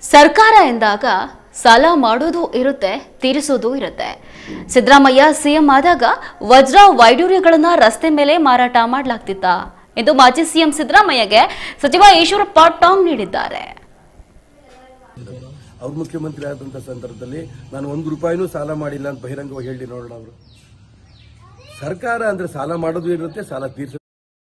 ಸರ್ಕಾರ ಎಂದಾಗ ಸಾಲ ಮಾಡೋದು ಇರುತ್ತೆ ತೀರಿಸೋದು ಇರುತ್ತೆ ಸಿದ್ದರಾಮಯ್ಯ ಸಿಎಂ ಆದಾಗ ವಜ್ರ ವೈಡೂರ್ಯಗಳನ್ನ ರಸ್ತೆ ಮೇಲೆ ಮಾರಾಟ ಮಾಡಲಾಗ್ತಿತ್ತ ಎಂದು ಮಾಜಿ ಸಿಎಂ ಸಿದ್ದರಾಮಯ್ಯಗೆ ಸಚಿವ ಈಶ್ವರಪ್ಪ ಟಾಂಗ್ ನೀಡಿದ್ದಾರೆ ಅವ್ರು ಮುಖ್ಯಮಂತ್ರಿ ಆದಂತ ಸಂದರ್ಭದಲ್ಲಿ ನಾನು ಒಂದು ರೂಪಾಯಿನೂ ಸಾಲ ಮಾಡಿಲ್ಲ ಅಂತ ಬಹಿರಂಗವಾಗಿ ಹೇಳಿ ನೋಡೋಣ ಅವರು ಸರ್ಕಾರ ಅಂದ್ರೆ ಸಾಲ ಮಾಡೋದು ಇರುತ್ತೆ ಸಾಲ ತೀರ್ಸ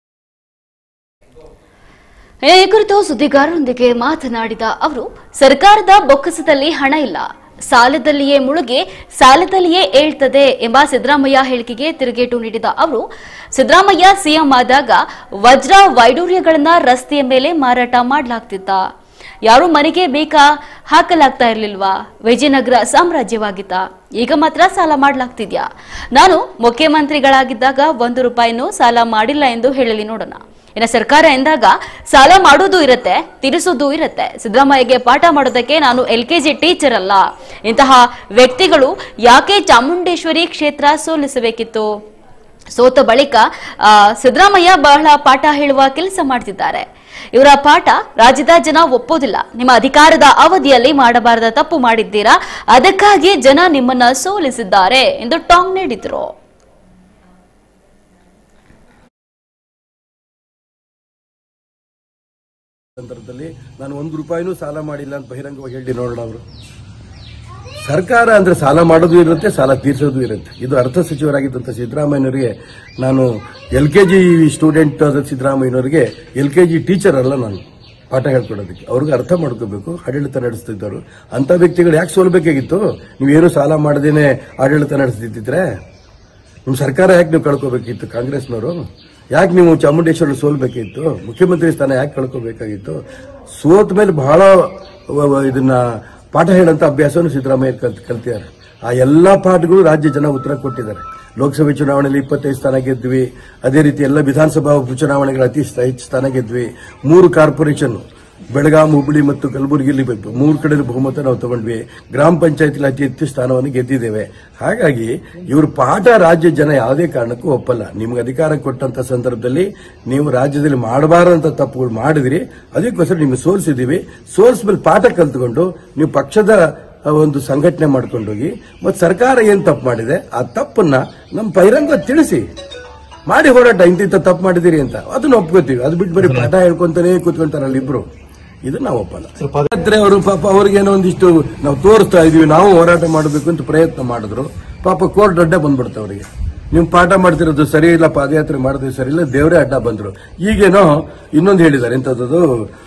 ಈ ಕುರಿತು ಸುದ್ದಿಗಾರರೊಂದಿಗೆ ಮಾತನಾಡಿದ ಅವರು ಸರ್ಕಾರದ ಬೊಕ್ಕಸದಲ್ಲಿ ಹಣ ಇಲ್ಲ ಸಾಲದಲ್ಲಿಯೇ ಮುಳುಗಿ ಸಾಲದಲ್ಲಿಯೇ ಏಳ್ತದೆ ಎಂಬ ಸಿದ್ದರಾಮಯ್ಯ ಹೇಳಿಕೆಗೆ ತಿರುಗೇಟು ನೀಡಿದ ಅವರು ಸಿದ್ದರಾಮಯ್ಯ ಸಿಎಂ ಆದಾಗ ವಜ್ರ ವೈಡೂರ್ಯಗಳನ್ನ ರಸ್ತೆಯ ಮೇಲೆ ಮಾರಾಟ ಮಾಡಲಾಗ್ತಿತ್ತ ಯಾರು ಮನೆಗೆ ಬೇಕಾ ಹಾಕಲಾಗ್ತಾ ಇರ್ಲಿಲ್ವಾ ವಿಜಯನಗರ ಸಾಮ್ರಾಜ್ಯವಾಗಿತ್ತ ಈಗ ಮಾತ್ರ ಸಾಲ ಮಾಡಲಾಗ್ತಿದ್ಯಾ ನಾನು ಮುಖ್ಯಮಂತ್ರಿಗಳಾಗಿದ್ದಾಗ ಒಂದು ರೂಪಾಯಿನೂ ಸಾಲ ಮಾಡಿಲ್ಲ ಎಂದು ಹೇಳಲಿ ನೋಡೋಣ ಇನ್ನು ಸರ್ಕಾರ ಎಂದಾಗ ಸಾಲ ಮಾಡೋದು ಇರುತ್ತೆ ತೀರಿಸೋದು ಇರುತ್ತೆ ಸಿದ್ದರಾಮಯ್ಯಗೆ ಪಾಠ ಮಾಡೋದಕ್ಕೆ ನಾನು ಎಲ್ ಕೆಜಿ ಟೀಚರ್ ಅಲ್ಲ ಇಂತಹ ವ್ಯಕ್ತಿಗಳು ಯಾಕೆ ಚಾಮುಂಡೇಶ್ವರಿ ಕ್ಷೇತ್ರ ಸೋಲಿಸಬೇಕಿತ್ತು ಸೋತ ಬಳಿಕ ಆ, ಸಿದ್ದರಾಮಯ್ಯ ಬಹಳ ಪಾಠ ಹೇಳುವ ಕೆಲಸ ಮಾಡ್ತಿದ್ದಾರೆ ಇವರ ಪಾಠ ರಾಜ್ಯದ ಜನ ಒಪ್ಪೋದಿಲ್ಲ ನಿಮ್ಮ ಅಧಿಕಾರದ ಅವಧಿಯಲ್ಲಿ ಮಾಡಬಾರದ ತಪ್ಪು ಮಾಡಿದ್ದೀರಾ ಅದಕ್ಕಾಗಿ ಜನ ನಿಮ್ಮನ್ನ ಸೋಲಿಸಿದ್ದಾರೆ ಎಂದು ಟಾಂಗ್ ನೀಡಿದ್ರು ಸಂದರ್ಭದಲ್ಲಿ ನಾನು ಒಂದು ರೂಪಾಯಿನೂ ಸಾಲ ಮಾಡಿಲ್ಲ ಅಂತ ಬಹಿರಂಗವಾಗಿ ಹೇಳಿ ನೋಡೋಣ ಅವರು ಸರ್ಕಾರ ಅಂದ್ರೆ ಸಾಲ ಮಾಡೋದು ಇರುತ್ತೆ ಸಾಲ ತೀರ್ಸೋದು ಇರುತ್ತೆ ಇದು ಅರ್ಥ ಸಚಿವರಾಗಿದ್ದಂಥ ಸಿದ್ದರಾಮಯ್ಯನವರಿಗೆ ನಾನು ಎಲ್ ಕೆ ಜಿ ಸ್ಟೂಡೆಂಟ್ ಆದ ಸಿದ್ದರಾಮಯ್ಯನವರಿಗೆ ಎಲ್ ಕೆ ಜಿ ಟೀಚರ್ ಅಲ್ಲ ನಾನು ಪಾಠ ಹೇಳ್ಕೊಡೋದಕ್ಕೆ ಅವ್ರಿಗೆ ಅರ್ಥ ಮಾಡ್ಕೋಬೇಕು ಆಡಳಿತ ನಡೆಸ್ತಿದ್ದವರು ಅಂತ ವ್ಯಕ್ತಿಗಳು ಯಾಕೆ ಸೋಲ್ಬೇಕಾಗಿತ್ತು ನೀವೇನು ಸಾಲ ಮಾಡದೇನೆ ಆಡಳಿತ ನಡೆಸ್ತಿದ್ದಿದ್ರೆ ನಿಮ್ಮ ಸರ್ಕಾರ ಯಾಕೆ ನೀವು ಕಳ್ಕೋಬೇಕಿತ್ತು ಕಾಂಗ್ರೆಸ್ನವರು ಯಾಕೆ ನೀವು ಚಾಮುಂಡೇಶ್ವರಿ ಸೋಲ್ಬೇಕಿತ್ತು ಮುಖ್ಯಮಂತ್ರಿ ಸ್ಥಾನ ಯಾಕೆ ಕಳ್ಕೋಬೇಕಾಗಿತ್ತು ಸೋತ ಮೇಲೆ ಬಹಳ ವ- ವ- ಇದನ್ನ ಪಾಠ ಹೇಳಂತ ಅಭ್ಯಾಸವನ್ನು ಸಿದ್ದರಾಮಯ್ಯ ಕಲ್ತ್ ಕಲ್ತಿದ್ದಾರೆ ಆ ಎಲ್ಲಾ ಪಾಠಗಳು ರಾಜ್ಯ ಜನ ಉತ್ತರ ಕೊಟ್ಟಿದ್ದಾರೆ ಲೋಕಸಭೆ ಚುನಾವಣೆಯಲ್ಲಿ ಇಪ್ಪತ್ತೈದು ಸ್ಥಾನ ಗೆದ್ವಿ ಅದೇ ರೀತಿ ಎಲ್ಲ ವಿಧಾನಸಭಾ ಉಪಚುನಾವಣೆಗಳ ಅತಿ ಸ್ಥ- ಹೆಚ್ಚು ಸ್ಥಾನ ಗೆದ್ವಿ ಮೂರು ಕಾರ್ಪೊರೇಷನ್ ಬೆಳಗಾಂ ಹುಬ್ಬಳ್ಳಿ ಮತ್ತು ಕಲಬುರಗಿಯಲ್ಲಿ ಬಂತು ಮೂರು ಕಡೆ ಬಹುಮತ ನಾವು ತಗೊಂಡ್ವಿ ಗ್ರಾಮ ಪಂಚಾಯತಿಲಿ ಅತಿ ಹೆಚ್ಚು ಸ್ಥಾನವನ್ನು ಗೆದ್ದಿದ್ದೇವೆ ಹಾಗಾಗಿ ಇವ್ರ ಪಾಠ ರಾಜ್ಯ ಜನ ಯಾವುದೇ ಕಾರಣಕ್ಕೂ ಒಪ್ಪಲ್ಲ ನಿಮ್ಗೆ ಅಧಿಕಾರ ಕೊಟ್ಟಂತ ಸಂದರ್ಭದಲ್ಲಿ ನೀವು ರಾಜ್ಯದಲ್ಲಿ ಮಾಡಬಾರದಂತ ತಪ್ಪುಗಳು ಮಾಡಿದ್ರಿ ಅದಕ್ಕೋಸ್ಕರ ನಿಮ್ಗೆ ಸೋಲ್ಸಿದೀವಿ ಸೋಲ್ಸ್ಮೇಲೆ ಪಾಠ ಕಲ್ತ್ಕೊಂಡು ನೀವು ಪಕ್ಷದ ಆ, ಒಂದು ಸಂಘಟನೆ ಮಾಡ್ಕೊಂಡೋಗಿ ಮತ್ತೆ ಸರ್ಕಾರ ಏನ್ ತಪ್ಪು ಮಾಡಿದೆ ಆ ತಪ್ಪನ್ನ ನಮ್ಮ ಬಹಿರಂಗ ತಿಳಿಸಿ ಮಾಡಿ ಹೋರಾಟ ಇಂತಿಂತ ತಪ್ಪು ಮಾಡಿದಿರಿ ಅಂತ ಅದನ್ನ ಒಪ್ಕೋತೀವಿ ಅದು ಬಿಟ್ಟು ಬರೀ ಪಾಠ ಹೇಳ್ಕೊಂತಾನೆ ಕೂತ್ಕೊಂತಾರಲ್ಲ ಇಬ್ರು ಇದು ನಾವು ಒಪ್ಪಲ್ಲ ಪಾದಯಾತ್ರೆ ಅವರು ಪಾಪ ಅವ್ರಿಗೇನೋ ಒಂದಿಷ್ಟು ನಾವು ತೋರಿಸ್ತಾ ಇದೀವಿ ನಾವು ಹೋರಾಟ ಮಾಡಬೇಕು ಅಂತ ಪ್ರಯತ್ನ ಮಾಡಿದ್ರು ಪಾಪ ಕೋರ್ಟ್ ಅಡ್ಡ ಬಂದ್ಬಿಡ್ತು ಅವರಿಗೆ ನೀವು ಪಾಠ ಮಾಡ್ತಿರೋದು ಸರಿ ಇಲ್ಲ ಪಾದಯಾತ್ರೆ ಮಾಡಿದ್ವಿ ಸರಿ ಇಲ್ಲ ದೇವರೇ ಅಡ್ಡ ಬಂದ್ರು ಈಗೇನೋ ಇನ್ನೊಂದು ಹೇಳಿದ್ದಾರೆ ಎಂತದ್ದು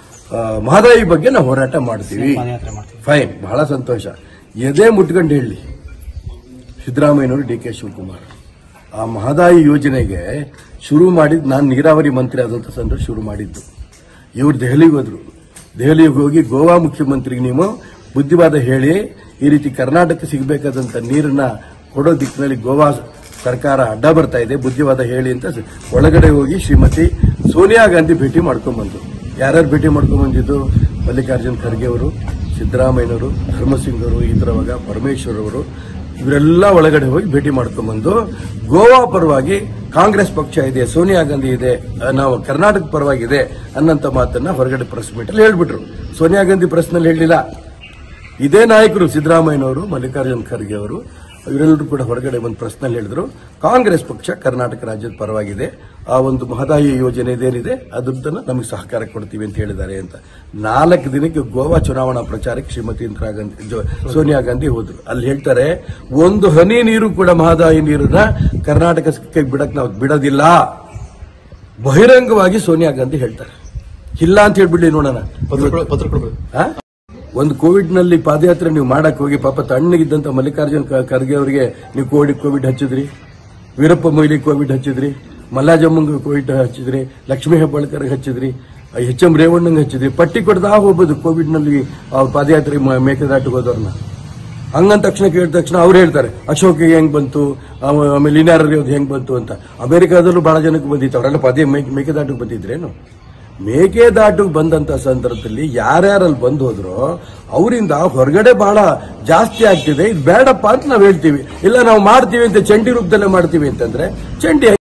ಮಹದಾಯಿ ಬಗ್ಗೆ ನಾವು ಹೋರಾಟ ಮಾಡ್ತೀವಿ ಫೈನ್ ಬಹಳ ಸಂತೋಷ ಎದೆ ಮುಟ್ಕೊಂಡು ಹೇಳಿ ಸಿದ್ದರಾಮಯ್ಯನವರು ಡಿ ಕೆ ಶಿವಕುಮಾರ್ ಆ ಮಹದಾಯಿ ಯೋಜನೆಗೆ ಶುರು ಮಾಡಿದ್ ನಾನು ನೀರಾವರಿ ಮಂತ್ರಿ ಆದಂತ ಸಂದರ್ಭ ಶುರು ಮಾಡಿದ್ದು ಇವ್ರು ದೆಹಲಿಗೆ ಹೋದ್ರು ದೆಹಲಿಗೆ ಹೋಗಿ ಗೋವಾ ಮುಖ್ಯಮಂತ್ರಿಗೆ ನೀವು ಬುದ್ಧಿವಾದ ಹೇಳಿ ಈ ರೀತಿ ಕರ್ನಾಟಕ ಸಿಗಬೇಕಾದಂತ ನೀರನ್ನ ಕೊಡೋ ದಿಕ್ಕಿನಲ್ಲಿ ಗೋವಾ ಸರ್ಕಾರ ಅಡ್ಡ ಬರ್ತಾ ಇದೆ ಬುದ್ಧಿವಾದ ಹೇಳಿ ಅಂತ ಸ- ಒಳಗಡೆ ಹೋಗಿ ಶ್ರೀಮತಿ ಸೋನಿಯಾ ಗಾಂಧಿ ಭೇಟಿ ಮಾಡ್ಕೊಂಡ್ಬಂದ್ರು ಯಾರ್ಯಾರು ಭೇಟಿ ಮಾಡ್ಕೊಂಡ್ಬಂದಿದ್ದು ಮಲ್ಲಿಕಾರ್ಜುನ್ ಖರ್ಗೆ ಅವರು ಸಿದ್ದರಾಮಯ್ಯನವರು ಧರ್ಮಸಿಂಗ್ ಅವರು ಈತರವಾಗ ಪರಮೇಶ್ವರ್ ಅವರು ಇವರೆಲ್ಲ ಒಳಗಡೆ ಹೋಗಿ ಭೇಟಿ ಮಾಡ್ಕೊಂಡ್ಬಂದು ಗೋವಾ ಪರವಾಗಿ ಕಾಂಗ್ರೆಸ್ ಪಕ್ಷ ಇದೆ ಸೋನಿಯಾ ಗಾಂಧಿ ಇದೆ ಆ, ನಾವು ಕರ್ನಾಟಕ ಪರವಾಗಿದೆ ಅನ್ನಂತ ಮಾತನ್ನ ಹೊರಗಡೆ ಪ್ರೆಸ್ ಮೀಟ್ ಅಲ್ಲಿ ಹೇಳ್ಬಿಟ್ರು ಸೋನಿಯಾ ಗಾಂಧಿ ಪ್ರೆಸ್ ನಲ್ಲಿ ಹೇಳಿಲ್ಲ ಇದೇ ನಾಯಕರು ಸಿದ್ದರಾಮಯ್ಯನವರು ಮಲ್ಲಿಕಾರ್ಜುನ್ ಖರ್ಗೆ ಅವರು ಇವರೆಲ್ಲರೂ ಕೂಡ ಹೊರಗಡೆ ಒಂದು ಪ್ರಶ್ನೆಯಲ್ಲಿ ಹೇಳಿದ್ರು ಕಾಂಗ್ರೆಸ್ ಪಕ್ಷ ಕರ್ನಾಟಕ ರಾಜ್ಯದ ಪರವಾಗಿದೆ ಆ ಒಂದು ಮಹದಾಯಿ ಯೋಜನೆ ಇದೇನಿದೆ ಅದನ್ನ ನಮಗೆ ಸಹಕಾರ ಕೊಡ್ತೀವಿ ಅಂತ ಹೇಳಿದ್ದಾರೆ ಅಂತ ನಾಲ್ಕು ದಿನಕ್ಕೆ ಗೋವಾ ಚುನಾವಣಾ ಪ್ರಚಾರಕ್ಕೆ ಶ್ರೀಮತಿ ಇಂದಿರಾ ಗಾಂಧಿ ಜೊ- ಸೋನಿಯಾ ಗಾಂಧಿ ಹೋದ್ರು ಅಲ್ಲಿ ಹೇಳ್ತಾರೆ ಒಂದು ಹನಿ ನೀರು ಕೂಡ ಮಹದಾಯಿ ನೀರನ್ನ ಕರ್ನಾಟಕಕ್ಕೆ ಬಿಡಕ್ ನಾವು ಬಿಡೋದಿಲ್ಲ ಬಹಿರಂಗವಾಗಿ ಸೋನಿಯಾ ಗಾಂಧಿ ಹೇಳ್ತಾರೆ ಇಲ್ಲ ಅಂತ ಹೇಳ್ಬಿಡ್ಲಿ ನೋಡೋಣ ಆ? ಒಂದು ಕೋವಿಡ್ ನಲ್ಲಿ ಪಾದಯಾತ್ರೆ ನೀವು ಮಾಡಕ್ ಹೋಗಿ ಪಾಪ ತಣ್ಣಗಿದ್ದಂತ ಮಲ್ಲಿಕಾರ್ಜುನ್ ಕ- ಖರ್ಗೆ ಅವರಿಗೆ ನೀವು ಕೋವಿಡ್ ಕೋವಿಡ್ ಹಚ್ಚಿದ್ರಿ ವೀರಪ್ಪ ಮೊಯ್ಲಿ ಕೋವಿಡ್ ಹಚ್ಚಿದ್ರಿ ಮಲ್ಲಾಜಮ್ಮಂಗ ಕೋವಿಡ್ ಹಚ್ಚಿದ್ರಿ ಲಕ್ಷ್ಮೀ ಹೆಬ್ಬಾಳ್ಕರ್ಗೆ ಹಚ್ಚಿದ್ರಿ ಎಚ್ ಎಂ ರೇವಣ್ಣಂಗೆ ಹಚ್ಚಿದ್ರಿ ಪಟ್ಟಿ ಕೊಡ್ತಾ ಹೋಗ್ಬೋದು ಕೋವಿಡ್ ನಲ್ಲಿ ಆ ಪಾದಯಾತ್ರೆ ಮ- ಮೇಕೆದಾಟಿಗೆ ಹೋದವ್ರನ್ನ ಹಂಗಂದ ತಕ್ಷಣ ಕೇಳಿದ ತಕ್ಷಣ ಅವ್ರು ಹೇಳ್ತಾರೆ ಅಶೋಕ್ಗೆ ಹೆಂಗ್ ಬಂತು ಆಮ- ಆಮೇಲೆ ಇನ್ಯಾರಿಗೆ ಅದು ಹೆಂಗ್ ಬಂತು ಅಂತ ಅಮೆರಿಕಾದಲ್ಲೂ ಬಹಳ ಜನಕ್ಕೆ ಬಂದಿತ್ತು ಅವರೆಲ್ಲ ಪದೇ ಮೇಕೆದಾಟಿಗೆ ಬಂದಿದ್ರೇನು ಮೇಕೆದಾಟಿಗೆ ಬಂದಂತ ಸಂದರ್ಭದಲ್ಲಿ ಯಾರ್ಯಾರಲ್ಲಿ ಬಂದು ಹೋದ್ರೋ ಅವರಿಂದ ಹೊರಗಡೆ ಬಹಳ ಜಾಸ್ತಿ ಆಗ್ತಿದೆ ಇದು ಬೇಡಪ್ಪ ಅಂತ ನಾವು ಹೇಳ್ತೀವಿ ಇಲ್ಲ ನಾವು ಮಾಡ್ತೀವಿ ಅಂತ ಚಂಡಿ ರೂಪದಲ್ಲೇ ಮಾಡ್ತೀವಿ ಅಂತಂದ್ರೆ ಚಂಡಿ